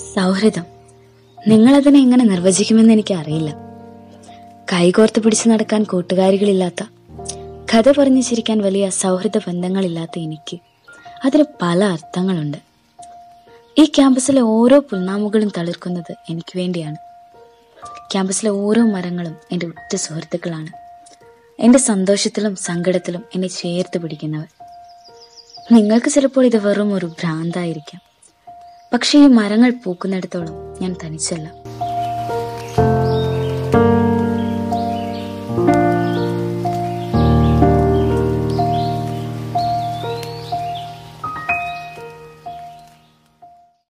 സൗഹൃദം നിങ്ങളതിനെ എങ്ങനെ നിർവചിക്കുമെന്ന് എനിക്ക് അറിയില്ല കൈകോർത്ത് പിടിച്ചു നടക്കാൻ കൂട്ടുകാരികളില്ലാത്ത കഥ പറഞ്ഞു ചിരിക്കാൻ വലിയ സൗഹൃദ ബന്ധങ്ങളില്ലാത്ത എനിക്ക് അതിന് പല അർത്ഥങ്ങളുണ്ട് ഈ ക്യാമ്പസിലെ ഓരോ പുൽനാമുകളും തളിർക്കുന്നത് എനിക്ക് വേണ്ടിയാണ് ക്യാമ്പസിലെ ഓരോ മരങ്ങളും എൻ്റെ ഉറ്റ സുഹൃത്തുക്കളാണ് എൻ്റെ സന്തോഷത്തിലും സങ്കടത്തിലും എന്നെ ചേർത്ത് പിടിക്കുന്നവർ നിങ്ങൾക്ക് ചിലപ്പോൾ ഇത് വെറും ഒരു ഭ്രാന്തായിരിക്കാം പക്ഷേ ഈ മരങ്ങൾ പൂക്കുന്നിടത്തോളം ഞാൻ തനിച്ചല്ല